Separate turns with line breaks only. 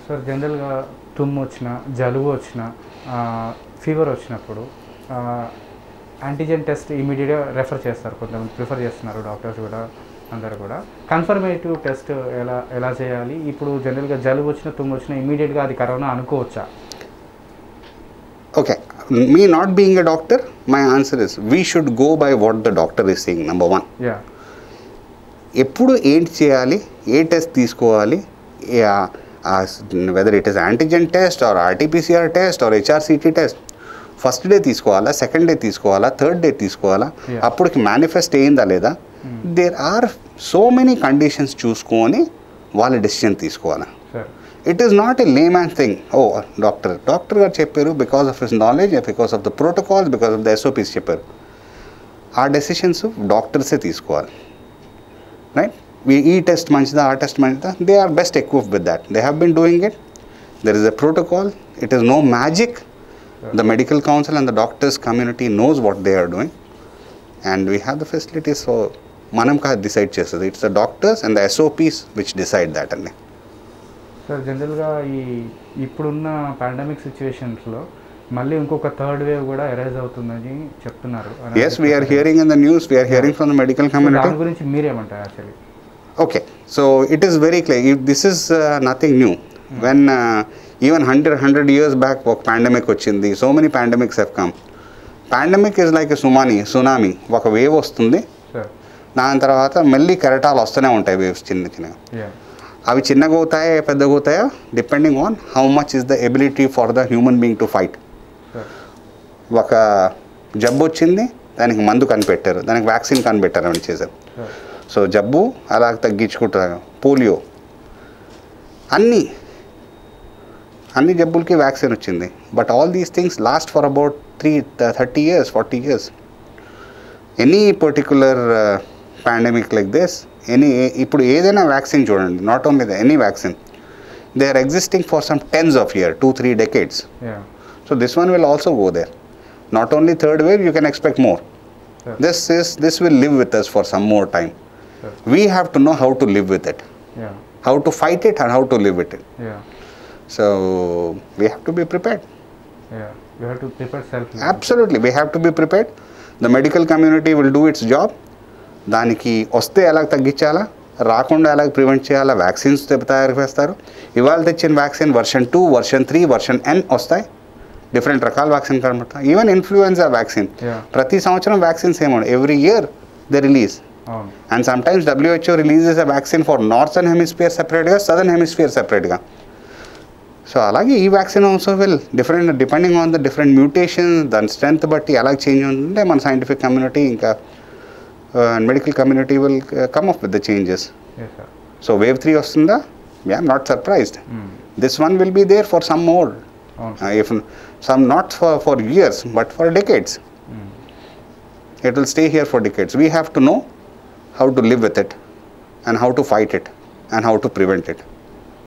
Sir జనరల్గా తుమ్ము వచ్చిన జలుబు వచ్చిన ఫీవర్ వచ్చినప్పుడు యాంటీజెన్ టెస్ట్ ఇమీడియట్గా రెఫర్ చేస్తారు కొంతమంది ప్రిఫర్ చేస్తున్నారు డాక్టర్స్ కూడా అందరు కూడా కన్ఫర్మేటివ్ టెస్ట్ ఎలా ఎలా చేయాలి ఇప్పుడు జనరల్గా జలుబు వచ్చిన తుమ్ము వచ్చిన ఇమీడియట్గా అది కరోనా అనుకోవచ్చా
Okay, me not being a doctor, my answer is we should go by what the doctor is saying, number one.
Yeah
ఎప్పుడు ఏంటి చేయాలి ఏ టెస్ట్ తీసుకోవాలి whether it is antigen test or RTPCR test or HRCT test first day తీసుకోవాలా second day తీసుకోవాలా third day తీసుకోవాలా
Yeah.
అప్పటికి manifest అయిందా లేదా there are so many conditions చూసుకొని వాళ్ళ డెసిషన్ తీసుకోవాలా
sir
it is not a layman thing ఓ డాక్టర్ డాక్టర్ గారు చెప్పారు because of his knowledge because of the protocols because of the SOPs చెప్పారు ఆ డెసిషన్స్ డాక్టర్సే తీసుకోవాలి రైట్ ఈ టెస్ట్ మంచిదా ఆ టెస్ట్ మంచిదా they are best equip with that they have been doing it there is a protocol it is no magic the medical council and the doctors community knows what they are doing and we have the facilities so మనం కాదు decide చేస్తుంది it's the doctors and the SOPs which decide that అండి
sir జనరల్గా ఈ ఇప్పుడున్న pandemic సిచ్యువేషన్స్లో మళ్ళీ ఇంకొక థర్డ్ వేవ్ కూడా ఎరైజ్ అవుతుందని చెప్తున్నారు
Yes, we are hearing in the news, we are hearing from the medical
So,
community.
దాని గురించి మీరేమంటారు actually
Okay, so it is very clear. If this is uh, nothing new. When uh, even 100, 100 years back, ఒక pandemic వచ్చింది so many pandemics have come pandemic is like tsunami tsunami ఒక wave వస్తుంది
sir
దాని తర్వాత మళ్ళీ కెరటాలు వస్తూనే ఉంటాయి వేవ్స్ చిన్న చిన్నగా
యా
అవి చిన్నగా అవుతాయా పెద్దగా అవుతాయా depending on how much is the ability for the human being to fight
sir
ఒక జబ్బు వచ్చింది దానికి మందు కనిపెట్టారు దానికి వ్యాక్సిన్ కనిపెట్టారు అని చేశారు
సార్
సో జబ్బు అలా తగ్గించుకుంటారు పోలియో అన్నీ అన్ని జబ్బులకి వ్యాక్సిన్ వచ్చింది but all these things last for about three thirty years forty years any particular pandemic like this any ఇప్పుడు ఏదైనా వ్యాక్సిన్ చూడండి not only the any vaccine they are existing for some tens of year two three decades
yeah
So this one will also go there. Not only third wave, you can expect more.
Sure.
This is this will live with us for some more time.
Sure.
We have to know how to live with it,
yeah
how to fight it, and how to live with it.
Yeah
So we have to be prepared.
Yeah you have to prepare self
Absolutely, we have to be prepared. The medical community will do its job. దానికి వస్తే ఎలా తగ్గించాలా రాకుండా ఎలా prevent చేయాలా vaccines తయారు చేస్తారు ఇవాళ తెచ్చిన vaccine version two version three version N వస్తాయి డిఫరెంట్ రకాల వ్యాక్సిన్ కనబడతాయి ఈవెన్ ఇన్ఫ్లుయెన్జా వ్యాక్సిన్
Yeah.
ప్రతి సంవత్సరం వ్యాక్సిన్స్ ఏమో ఎవ్రీ ఇయర్ ద రిలీజ్
అవును
and sometimes WHO releases uh vaccine for northern hemisphere సెపరేట్గా సదర్న్ హెమిస్ఫియర్ సెపరేట్గా సో అలాగే ఈ vaccine also will different depending on the different mutation దాని strength బట్టి ఎలా చేంజ్ ఉంటుంటే మన సైంటిఫిక్ కమ్యూనిటీ ఇంకా medical community will come up with the changes
yes sir
so wave three వస్తుందా I'm not surprised this one will be there for some more
అవును
if some not for for years but for decades it will stay here for decades. We have to know how to live with it and how to fight it and how to prevent it.